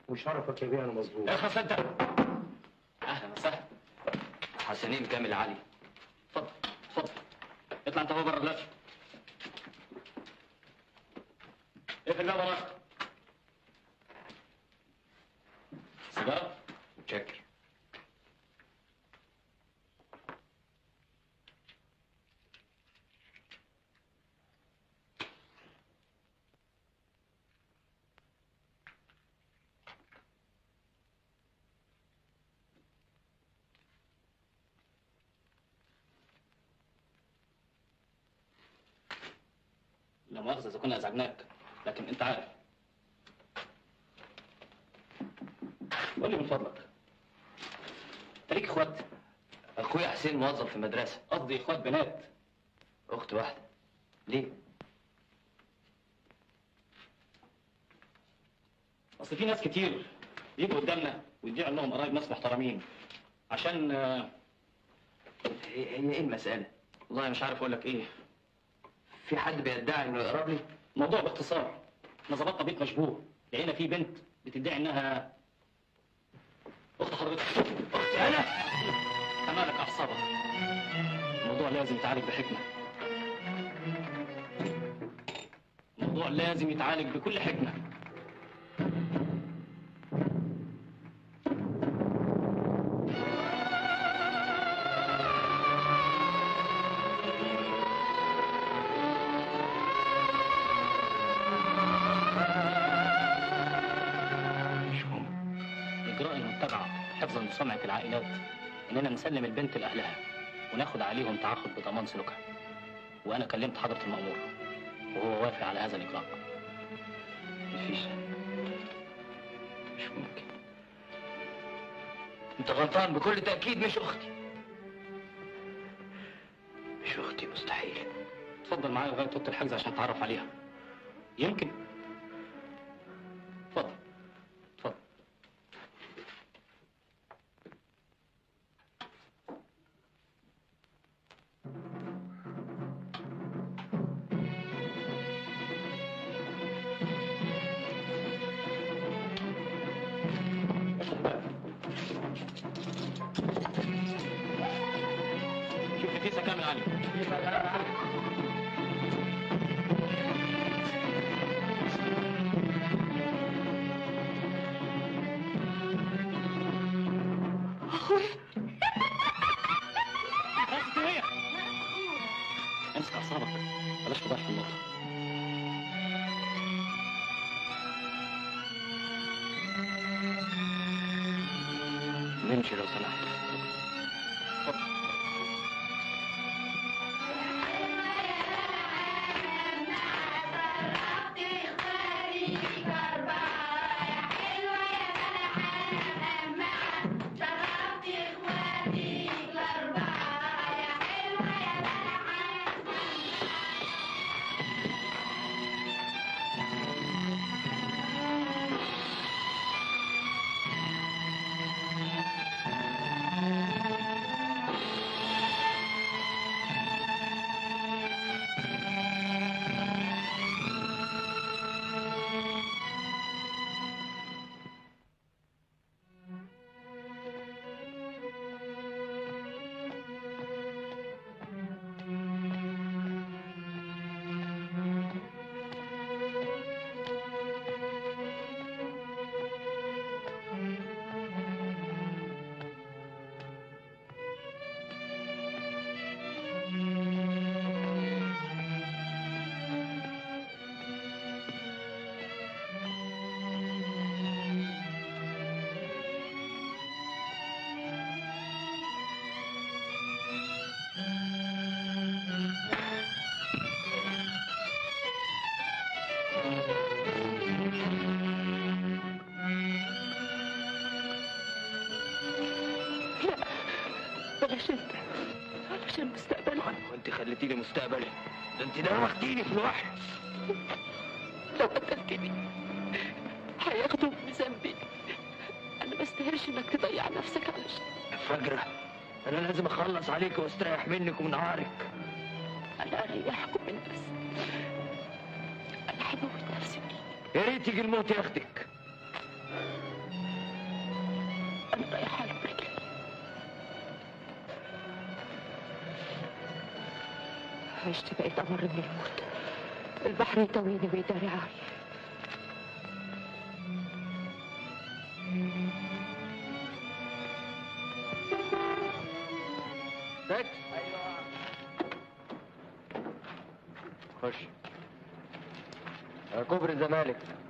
وشرفك يا بيه انا مظبوط اخلص انت اهلا وسهلا حسنين كامل علي اتفضل اتفضل اطلع انت هو بره دلوقتي اقفل الباب وراك سيجاره متشكر لا مؤاخذه اذا كنا ازعجناك لكن انت عارف قول لي من فضلك انت ليك اخوات اخويا حسين موظف في مدرسه قصدي اخوات بنات اخت واحده ليه اصل في ناس كتير يجوا قدامنا ويدعوا انهم قرايب ناس محترمين عشان آه، هي هي ايه المساله والله مش عارف اقول لك ايه في حد بيدعي انه يقرب لي الموضوع باختصار احنا ظبطنا بيت مشبوه لقينا فيه بنت بتدعي انها اخت حضرتك اختي انا امالك اعصابك الموضوع لازم يتعالج بحكمه الموضوع لازم يتعالج بكل حكمه مش ممكن الإجراء المتبع حفظا لسمعة العائلات إننا نسلم البنت لأهلها وناخد عليهم تعهد بضمان سلوكها وأنا كلمت حضرة المأمور وهو وافق على هذا الإجراء مفيش مش ممكن انت غلطان بكل تاكيد مش اختي مش اختي مستحيل اتفضل معايا لغاية أوضة الحجز عشان أتعرف عليها يمكن اتفضل اتفضل شوف نفيسة كامل علي بس هي امسك اعصابك بلاش فضايح في النقطة نمشي لو سمحت بلاش انت علشان مستقبله وانت خليتيلي مستقبلي ده انت دوختيني في الوحش لو قتلتني هياخدوا بذنبي انا ما استاهلش انك تضيع نفسك علشان فجرة انا لازم اخلص عليك واستريح منك ومن عارك انا اريحكم من نفسي انا هموت نفسي يا ريت يجي الموت ياخدك انا رايحه له برجلي عشت بقيت امر من الموت البحر يطويني ويداري عاري تاكس خش على كوبري الزمالك